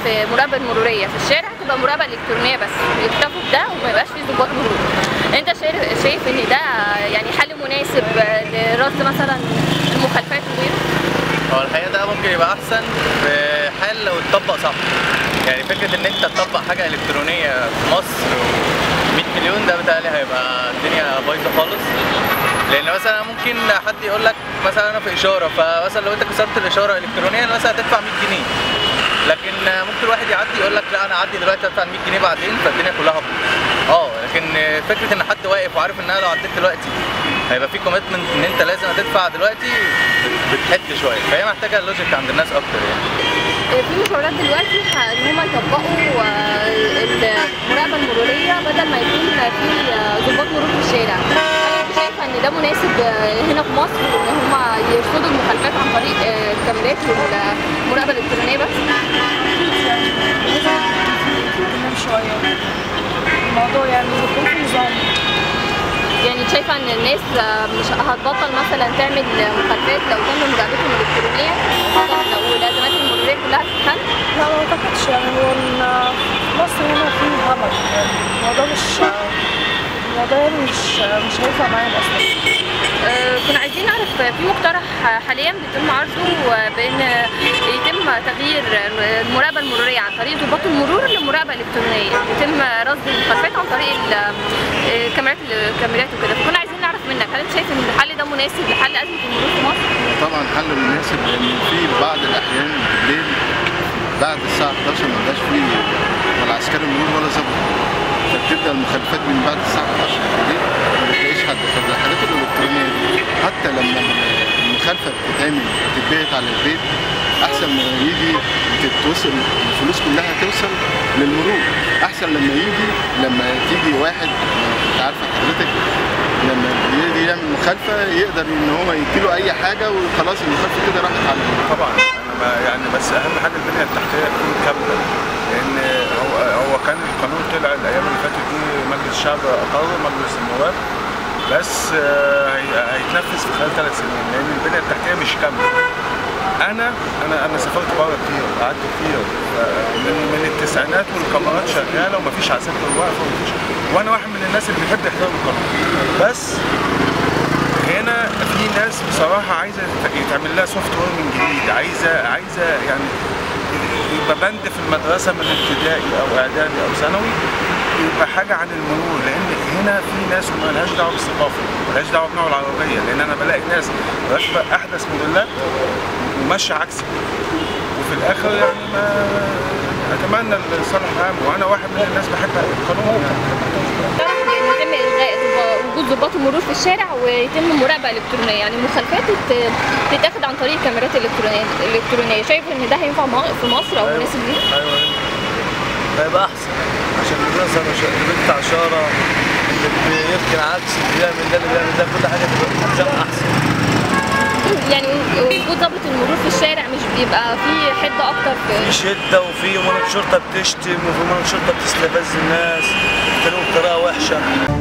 في مراقبه مروريه في الشارع تبقى مراقبه الكترونيه بس يكتفوا بده وما يبقاش في ضباط مرور انت شايف شايف ان ده يعني حل مناسب لرصد مثلا المخالفات وغيره هو الحقيقه ده ممكن يبقى احسن في حال لو اتطبق صح يعني فكره ان انت تطبق حاجه الكترونيه في مصر 100 مليون ده بتهيألي هيبقى الدنيا بايظه خالص لان مثلا ممكن حد يقول لك مثلا انا في اشاره فمثلا لو انت كسرت الاشاره الكترونيا مثلا هتدفع 100 جنيه لكن ممكن واحد يعدي يقول لك لا انا اعدي دلوقتي ادفع 100 جنيه بعدين فالدنيا كلها هبط اه لكن فكره ان حد واقف وعارف ان انا لو عديت دلوقتي هيبقى في كوميتمنت ان انت لازم هتدفع دلوقتي بتحد شويه فهي محتاجه لوجيك عند الناس اكتر يعني في محاولات دلوقتي ان هم يطبقوا المراقبه المروريه بدل ما يكون في ضباط مرور في الشارع هل شايفه ان ده مناسب هنا في مصر ان هم يرصدوا المخالفات عن طريق الكاميرات والمراقبه الالكترونيه بس؟ شويه الموضوع يعني يكون في نظام يعني شايفه ان الناس مش هتبطل مثلا تعمل مخالفات لو تم مراقبتهم الالكترونيه لو الازمات المروريه كلها تتحل؟ لا ما اعتقدش يعني هو مصر هنا في همل يعني الموضوع مش الموضوع يعني مش مش هينفع معانا اصلا أه كنا عايزين نعرف في مقترح حاليا بيتم عرضه بان يتم تغيير المراقبه المروريه عن طريق ضباط المرور لمراقبه الكترونيه يتم رصد المخالفات عن طريق الكاميرات الكاميرات وكده فكنا عايزين نعرف منك هل انت شايف ان الحل ده مناسب لحل ازمه المرور في مصر؟ طبعا حل مناسب لان في بعض الاحيان بالليل بعد الساعه 11 ما بقاش فيه ولا عسكري مرور ولا ظابط فبتبدا المخالفات من بعد الساعه 11 بالليل ما بتلاقيش حد فالحاجات الالكترونيه دي حتى لما المخالفه بتتعمل وتتبعت على البيت احسن ما يجي تتوصل الفلوس كلها توصل للمرور احسن لما يجي لما تيجي واحد انت عارفه حضرتك لما يجي يعمل مخالفه يقدر ان هو يديله اي حاجه وخلاص المخالفه كده راحت على طبعا انا يعني بس اهم حاجه البنيه التحتيه تكون كامله لان هو هو كان القانون طلع الايام اللي فاتت دي مجلس الشعب اقره مجلس النواب بس هيتنفذ في خلال ثلاث سنين لان البنيه التحتيه مش كامله انا انا انا سافرت بره كتير قعدت كتير من من التسعينات والكاميرات شغاله ومفيش عساكر واقفه ومفيش وانا واحد من الناس اللي بيحب يحترم القانون بس هنا في ناس بصراحه عايزه يتعمل لها سوفت وير من جديد عايزه عايزه يعني يبقى بند في المدرسه من ابتدائي او اعدادي او ثانوي يبقى حاجه عن المرور لان هنا في ناس ما لهاش دعوه بالثقافه مالهاش دعوه بنوع العربيه لان انا بلاقي ناس راكبه احدث موديلات وماشيه عكسي وفي الاخر يعني ما اتمنى الصالح العام وانا واحد من الناس بحب القانون يعني يتم الغاء وجود ضباط المرور في الشارع ويتم مراقبه الكترونيه يعني المخالفات تتاخد عن طريق الكاميرات الالكترونيه الالكترونيه شايف ان ده هينفع في مصر او مناسب ليه؟ ايوه ايوه هيبقى احسن عشان الناس اللي بيقطع اشاره اللي بيركن عكس اللي بيعمل ده اللي بيعمل ده كل حاجه تبقى نظام احسن يعني وجود ضابط المرور في الشارع مش بيبقى فيه حده اكتر في في شده وفي امانات شرطه بتشتم وفي امانات شرطه بتستفز الناس بتتكلموا بطريقه وحشه